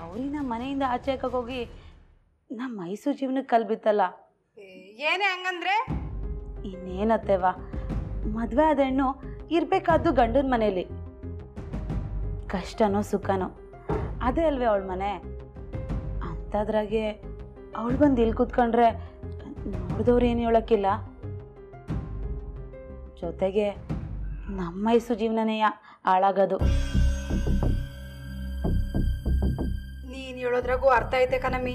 ಗೌರಿ ನಮ್ಮ ಮನೆಯಿಂದ ಆಚೆ ಹೋಗಿ ನಮ್ಮ ಮೈಸೂರು ಜೀವನಕ್ಕೆ ಕಲ್ಬಿತ್ತಲ್ಲ ಏನೇ ಹಂಗಂದ್ರೆ ಇನ್ನೇನತ್ತೇವ ಮದುವೆ ಆದ ಹೆಣ್ಣು ಇರಬೇಕಾದ್ದು ಗಂಡನ ಮನೇಲಿ ಕಷ್ಟನೋ ಸುಖನೋ ಅದೇ ಅಲ್ವೇ ಅವಳ ಮನೆ ಅಂಥದ್ರಾಗೆ ಅವಳು ಬಂದು ಇಲ್ಲಿ ಕೂತ್ಕೊಂಡ್ರೆ ನೋಡಿದವ್ರು ಏನು ಹೇಳೋಕ್ಕಿಲ್ಲ ಜೊತೆಗೆ ನಮ್ಮ ಮೈಸೂರು ಜೀವನನೇ ಹಾಳಾಗೋದು ನೀನ್ ಹೇಳೋದ್ರಾಗೂ ಅರ್ಥ ಐತೆ ಕಣಮ್ಮಿ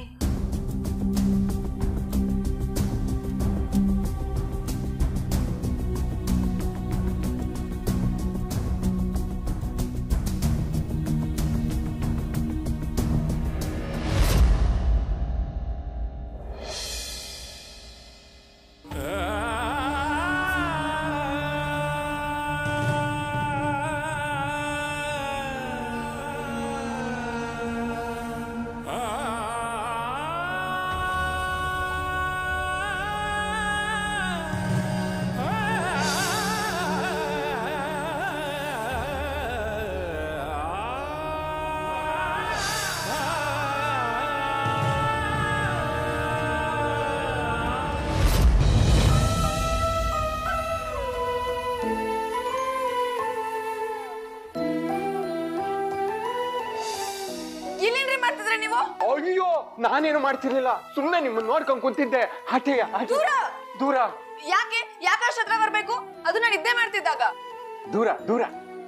ಇಲ್ಲೇನ್ರಿ ಮಾಡ್ತಿದ್ರೆ ನೀವು ಅಯ್ಯೋ ನಾನೇನು ಮಾಡ್ತಿರ್ಲಿಲ್ಲ ಸುಮ್ನೆ ನಿಮ್ಮನ್ನ ನೋಡ್ಕೊಂಡ್ ಕುಂತಿದ್ದೆ ಆಟೆಯ ಆಟೆ. ದೂರ! ದೂರ ಯಾಕೆ ಯಾಕೆ ಅಷ್ಟ್ ಹತ್ರ ಬರ್ಬೇಕು ಅದು ನಾನು ಇದ್ದೇ ಮಾಡ್ತಿದ್ದಾಗ ದೂರ ದೂರ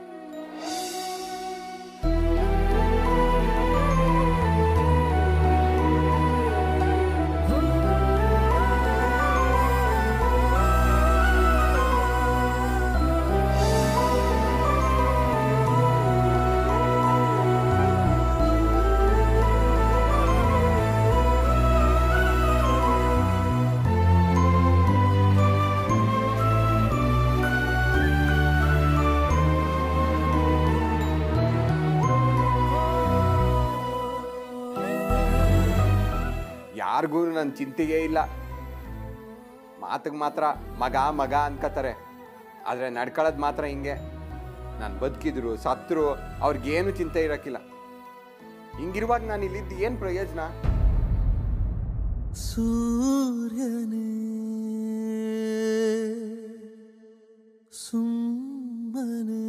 ಯಾರಿಗೂ ನನ್ನ ಚಿಂತೆಗೆ ಇಲ್ಲ ಮಾತಿಗೆ ಮಾತ್ರ ಮಗ ಮಗ ಅನ್ಕೋತಾರೆ ಆದರೆ ನಡ್ಕೊಳ್ಳೋದು ಮಾತ್ರ ಹಿಂಗೆ ನಾನು ಬದುಕಿದ್ರು ಸತ್ರು ಅವ್ರಿಗೇನು ಚಿಂತೆ ಇರೋಕ್ಕಿಲ್ಲ ಹಿಂಗಿರುವಾಗ ನಾನು ಇಲ್ಲಿದ್ದು ಏನು ಪ್ರಯೋಜನ ಸೂರ್ಯನೇ ಸುಮ್ಮನೆ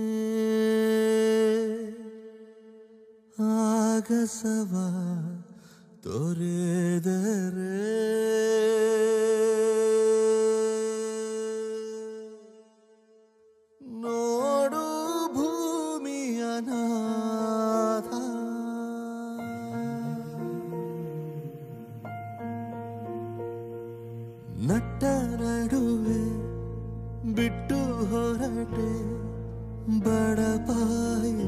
ಆಗಸವ ತೊರೆದರೆ ನೋಡು ಭೂಮಿಯ ನಾಥ ನಟ್ಟ ನಡುವೆ ಬಿಟ್ಟು ಹೊರಟೆ ಬಡಪಾಯಿ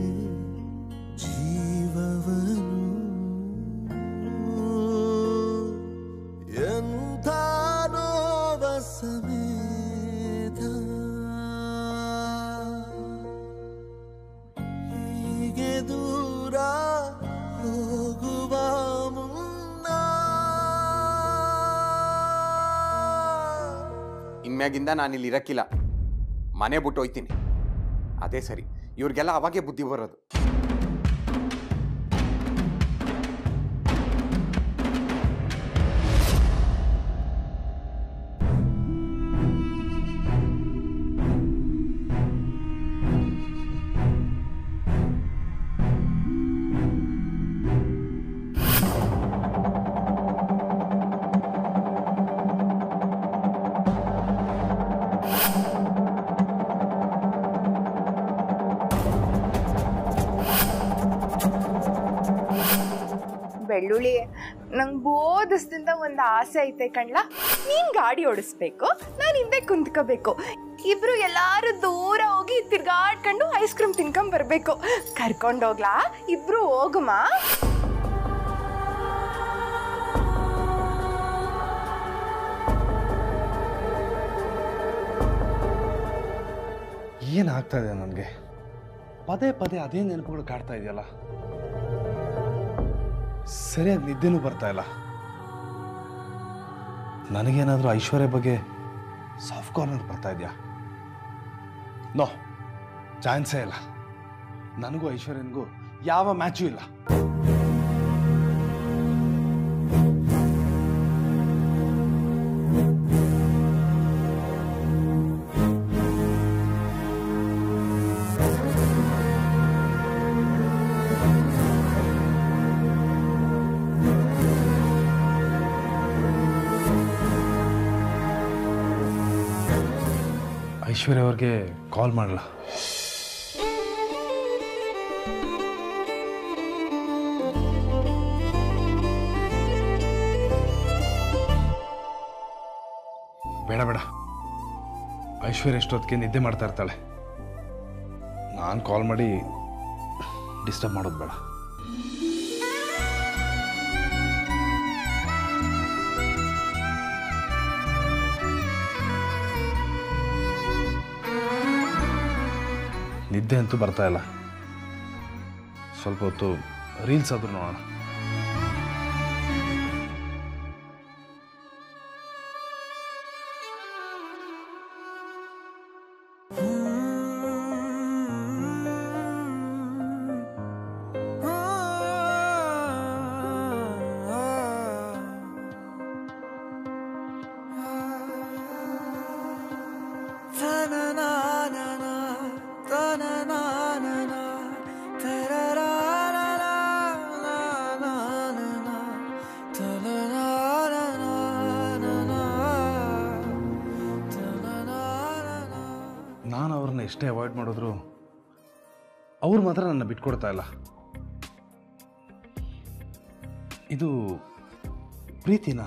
ಜೀವವನು ಎಂಥ ನೋವ ಸಮೇತ ಹೀಗೆ ದೂರ ಹೋಗುವ ಮುನ್ನ ಇನ್ಮ್ಯಾಗಿಂದ ನಾನು ಇಲ್ಲಿ ಇರಕ್ಕಿಲ್ಲ ಮನೆ ಬಿಟ್ಟು ಹೋಯ್ತೀನಿ ಅದೇ ಸರಿ ಇವ್ರಿಗೆಲ್ಲ ಅವಾಗೆ ಬುದ್ಧಿ ಬರೋದು ಬೆಳ್ಳುಳ್ಳಿ ನಂಗೆ ಬೋಧಸ್ದಿಂದ ಒಂದು ಆಸೆ ಐತೆ ಕಣ್ಲ ನೀನ್ ಗಾಡಿ ಓಡಿಸ್ಬೇಕು ನಾನು ಹಿಂದೆ ಕುಂತ್ಕೋಬೇಕು ಇಬ್ರು ಎಲ್ಲಾರು ದೂರ ಹೋಗಿ ತಿರ್ಗಾಡ್ಕೊಂಡು ಐಸ್ ಕ್ರೀಮ್ ತಿನ್ಕೊಂಡ್ ಬರ್ಬೇಕು ಕರ್ಕೊಂಡೋಗ್ಲಾ ಇಬ್ರು ಹೋಗುಮ ಏನಾಗ್ತಾ ಇದೆ ನನಗೆ ಪದೇ ಪದೇ ಅದೇ ನೆನಪುಗಳು ಕಾಡ್ತಾ ಇದೆಯಲ್ಲ ಸರಿಯಾಗಿ ನಿದ್ದೆನೂ ಬರ್ತಾ ಇಲ್ಲ ನನಗೇನಾದರೂ ಐಶ್ವರ್ಯ ಬಗ್ಗೆ ಸಾಫ್ಟ್ ಕಾರ್ನರ್ ಬರ್ತಾ ಇದೆಯಾ ನೋ ಚಾನ್ಸೇ ಇಲ್ಲ ನನಗೂ ಐಶ್ವರ್ಯನಿಗೂ ಯಾವ ಮ್ಯಾಚೂ ಇಲ್ಲ ಐಶ್ವರ್ಯ ಅವ್ರಿಗೆ ಕಾಲ್ ಮಾಡಲ ಬೇಡ ಬೇಡ ಐಶ್ವರ್ಯ ಎಷ್ಟೊತ್ತಿಗೆ ನಿದ್ದೆ ಮಾಡ್ತಾ ಇರ್ತಾಳೆ ನಾನು ಕಾಲ್ ಮಾಡಿ ಡಿಸ್ಟರ್ಬ್ ಮಾಡೋದು ಬೇಡ ನಿದ್ದೆ ಅಂತೂ ಬರ್ತಾ ಇಲ್ಲ ಸ್ವಲ್ಪ ಹೊತ್ತು ರೀಲ್ಸ್ ಆದರೂ ನೋಡೋಣ ನಾನು ಅವ್ರನ್ನ ಎಷ್ಟೇ ಅವಾಯ್ಡ್ ಮಾಡಿದ್ರು ಅವ್ರು ಮಾತ್ರ ನನ್ನ ಬಿಟ್ಕೊಡ್ತಾ ಇಲ್ಲ ಇದು ಪ್ರೀತಿನಾ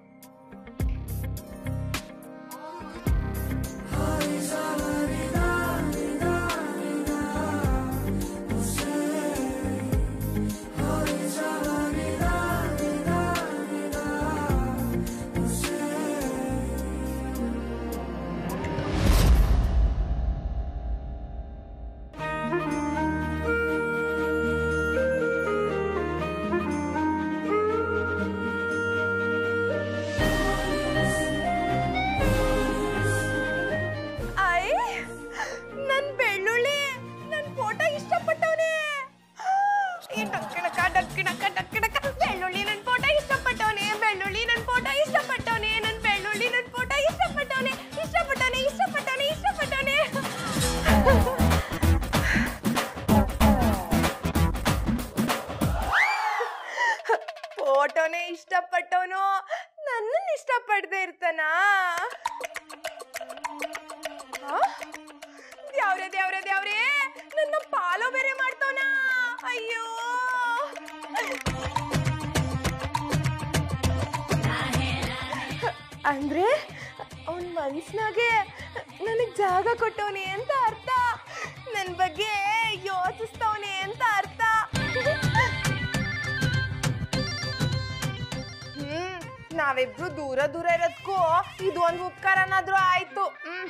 ಐ ನನ್ ಬೆಳ್ಳುಳ್ಳಿ ನನ್ ಫೋಟೋ ಇಷ್ಟಪಟ್ಟವನೇ ಈ ಡಕ್ಕಿಣಕ ಡಕ್ಕಿಣಕ ಡಕ್ಕಿಣಕ ಬೆಳ್ಳುಳ್ಳಿ ನನ್ ಫೋಟೋ ಇಷ್ಟಪಟ್ಟವನೇ ಬೆಳ್ಳುಳ್ಳಿ ನನ್ ಫೋಟೋ ಇಷ್ಟಪಟ್ಟವನೇ ನನ್ ಬೆಳ್ಳುಳ್ಳಿ ನನ್ ಫೋಟೋ ಇಷ್ಟಪಟ್ಟವನೇ ಇಷ್ಟಪಟ್ಟವನೇ ಇಷ್ಟಪಟ್ಟವನೇ ಇಷ್ಟಪಟ್ಟವನೇ ಫೋಟೋನೇ ಇಷ್ಟಪಟ್ಟವನು ನನ್ನನ್ನು ಇಷ್ಟಪಡದೆ ಇರ್ತಾನಾ ಆ? ದ್ಯಾವ್ರೆ ದ್ಯಾವ್ರೆ ದ್ಯಾವ್ರೆ ನನ್ನ ಪಾಲೋ ಬೇರೆ ಮಾಡ್ತಾವನ ಅಯ್ಯೋ ಅಂದ್ರೆ ಅವನ್ ಮನ್ಸ್ನಾಗೆ ನನಗ್ ಜಾಗ ಕೊಟ್ಟವನೆ ಅಂತ ಅರ್ಥ ನನ್ ಬಗ್ಗೆ ಯೋಚಿಸ್ತವನೆ ಅಂತ ಅರ್ಥ ಹ್ಮ್ ನಾವಿಬ್ರು ದೂರ ದೂರ ಇರೋದ್ಕೂ ಇದು ಒಂದು ಉಪಕಾರನಾದ್ರೂ ಆಯ್ತು ಹ್ಮ್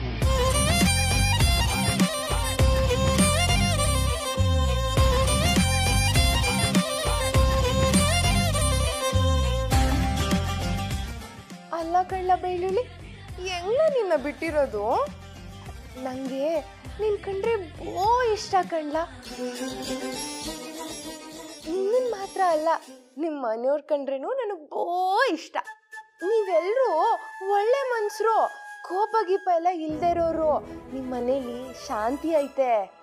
ಅಲ್ಲ ಕಳ್ಳ ಬೆಳ್ಳುಳ್ಳಿ ಹೆಂಗ ನಿನ್ನ ಬಿಟ್ಟಿರೋದು ನಂಗೆ ನಿನ್ ಕಂಡ್ರೆ ಬೋ ಇಷ್ಟ ಕಣ್ಲ ನಿನ್ನನ್ ಮಾತ್ರ ಅಲ್ಲ ನಿಮ್ಮ ಮನೆಯವ್ರ ಕಂಡ್ರೇನು ನನಗೆ ಬೋ ಇಷ್ಟ ನೀವೆಲ್ಲರೂ ಒಳ್ಳೆ ಮನ್ಸರು ಕೋಪ ಗೀಪ ಎಲ್ಲ ಇಲ್ದೇ ಇರೋರು ನಿಮ್ಮ ಮನೇಲಿ ಶಾಂತಿ ಐತೆ